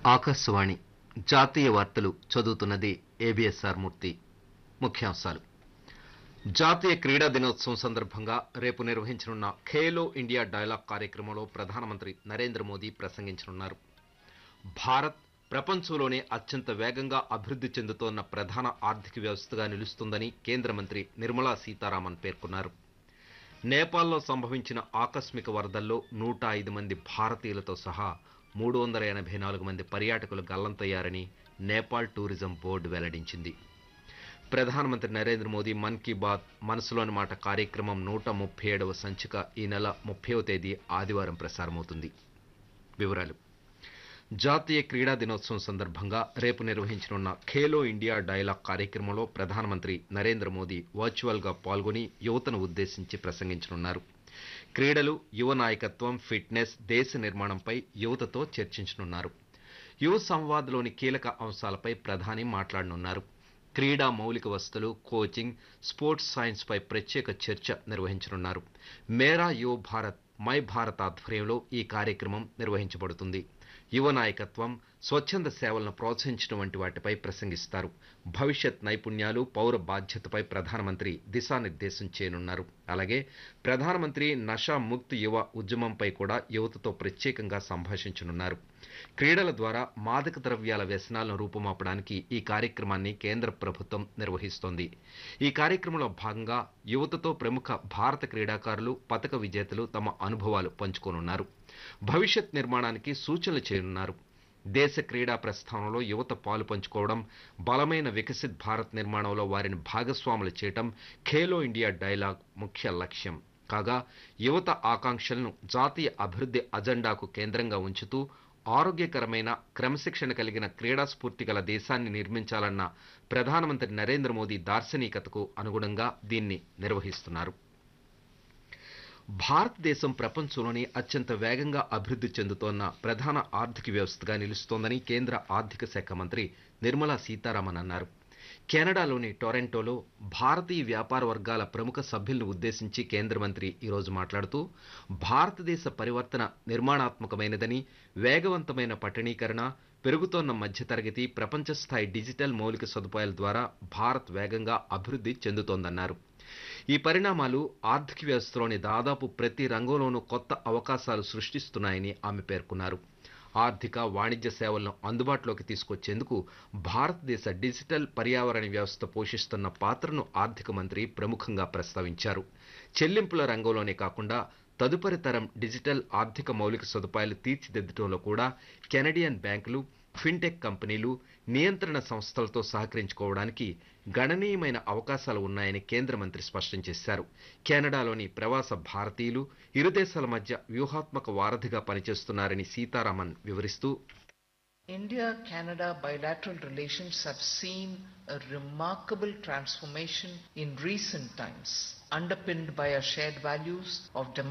ఆకాశవాణి జాతీయ వార్తలు చదువుతున్నది ఏబిఎస్ఆర్ మూర్తి ముఖ్యాంశాలు జాతీయ క్రీడా దినోత్సవం సందర్భంగా రేపు నిర్వహించనున్న ఖేలో ఇండియా డైలాగ్ కార్యక్రమంలో ప్రధానమంత్రి నరేంద్ర మోదీ ప్రసంగించనున్నారు భారత్ ప్రపంచంలోనే అత్యంత వేగంగా అభివృద్ధి చెందుతోన్న ప్రధాన ఆర్థిక వ్యవస్థగా నిలుస్తుందని కేంద్ర మంత్రి నిర్మలా సీతారామన్ పేర్కొన్నారు నేపాల్లో సంభవించిన ఆకస్మిక వరదల్లో నూట ఐదు మంది భారతీయులతో సహా మూడు వందల ఎనభై నాలుగు మంది పర్యాటకులు గల్లంతయ్యారని నేపాల్ టూరిజం బోర్డు వెల్లడించింది ప్రధానమంత్రి నరేంద్ర మోదీ మన్ కీ బాత్ మనసులోని మాట కార్యక్రమం నూట ముప్పై ఏడవ సంచిక ఈ నెల ముప్పైవ తేదీ ఆదివారం ప్రసారమవుతుంది వివరాలు జాతీయ క్రీడా దినోత్సవం సందర్భంగా రేపు నిర్వహించనున్న ఖేలో ఇండియా డైలాగ్ కార్యక్రమంలో ప్రధానమంత్రి నరేంద్ర మోదీ వర్చువల్ గా పాల్గొని యువతను ఉద్దేశించి ప్రసంగించనున్నారు క్రీడలు యువ నాయకత్వం ఫిట్నెస్ దేశ నిర్మాణంపై యువతతో చర్చించనున్నారు యువ సంవాద్లోని కీలక అంశాలపై ప్రధాని మాట్లాడనున్నారు క్రీడా మౌలిక వసతులు కోచింగ్ స్పోర్ట్స్ సైన్స్ పై ప్రత్యేక చర్చ నిర్వహించనున్నారు మేరా యువ భారత్ మై భారత్ ఆధ్వర్యంలో ఈ కార్యక్రమం నిర్వహించబడుతుంది యువ నాయకత్వం స్వచ్ఛంద సేవలను ప్రోత్సహించడం వంటి వాటిపై ప్రసంగిస్తారు భవిష్యత్ నైపుణ్యాలు పౌర బాధ్యతపై ప్రధానమంత్రి దిశానిర్దేశం చేయనున్నారు అలాగే ప్రధానమంత్రి నషా ముక్త్ యువ ఉద్యమంపై కూడా యువతతో ప్రత్యేకంగా సంభాషించనున్నారు క్రీడల ద్వారా మాదక ద్రవ్యాల వ్యసనాలను రూపుమాపడానికి ఈ కార్యక్రమాన్ని కేంద్ర ప్రభుత్వం నిర్వహిస్తోంది ఈ కార్యక్రమంలో భాగంగా యువతతో ప్రముఖ భారత క్రీడాకారులు పతక విజేతలు తమ అనుభవాలు పంచుకోనున్నారు భవిష్యత్ నిర్మాణానికి సూచనలు చేయనున్నారు దేశ క్రీడా ప్రస్థానంలో యువత పాలు పంచుకోవడం బలమైన వికసిత్ భారత్ నిర్మాణంలో వారిని భాగస్వాములు చేయటం ఖేలో ఇండియా డైలాగ్ ముఖ్య లక్ష్యం కాగా యువత ఆకాంక్షలను జాతీయ అభివృద్ధి అజెండాకు కేంద్రంగా ఉంచుతూ ఆరోగ్యకరమైన క్రమశిక్షణ కలిగిన క్రీడా స్ఫూర్తి గల దేశాన్ని నిర్మించాలన్న ప్రధానమంత్రి నరేంద్ర మోదీ దార్శనికతకు అనుగుణంగా దీన్ని నిర్వహిస్తున్నారు భారతదేశం ప్రపంచంలోనే అత్యంత వేగంగా అభివృద్ధి చెందుతోన్న ప్రధాన ఆర్థిక వ్యవస్థగా నిలుస్తోందని కేంద్ర ఆర్థిక శాఖ మంత్రి నిర్మలా సీతారామన్ అన్నారు కెనడాలోని టొరంటోలో భారతీయ వ్యాపార వర్గాల ప్రముఖ సభ్యులను ఉద్దేశించి కేంద్ర మంత్రి ఈరోజు మాట్లాడుతూ భారతదేశ పరివర్తన నిర్మాణాత్మకమైనదని వేగవంతమైన పట్టణీకరణ పెరుగుతోన్న మధ్యతరగతి ప్రపంచ స్థాయి డిజిటల్ మౌలిక సదుపాయాల ద్వారా భారత్ వేగంగా అభివృద్ధి చెందుతోందన్నారు ఈ పరిణామాలు ఆర్థిక వ్యవస్థలోని దాదాపు ప్రతి రంగంలోనూ కొత్త అవకాశాలు సృష్టిస్తున్నాయని ఆమె పేర్కొన్నారు ఆర్థిక వాణిజ్య సేవలను అందుబాటులోకి తీసుకొచ్చేందుకు భారతదేశ డిజిటల్ పర్యావరణ వ్యవస్థ పోషిస్తున్న పాత్రను ఆర్థిక మంత్రి ప్రముఖంగా ప్రస్తావించారు చెల్లింపుల రంగంలోనే కాకుండా తదుపరి తరం డిజిటల్ ఆర్థిక మౌలిక సదుపాయాలు తీర్చిదిద్దడంలో కూడా కెనడియన్ బ్యాంకులు ఫిన్టెక్ కంపెనీలు నియంత్రణ సంస్థలతో సహకరించుకోవడానికి గణనీయమైన అవకాశాలు ఉన్నాయని కేంద్ర మంత్రి స్పష్టం చేశారు కెనడాలోని ప్రవాస భారతీయులు ఇరు దేశాల మధ్య వ్యూహాత్మక వారధిగా పనిచేస్తున్నారని సీతారామన్ వివరిస్తూ India Canada bilateral relations have seen a remarkable transformation in recent times, underpinned by our shared values of democracy.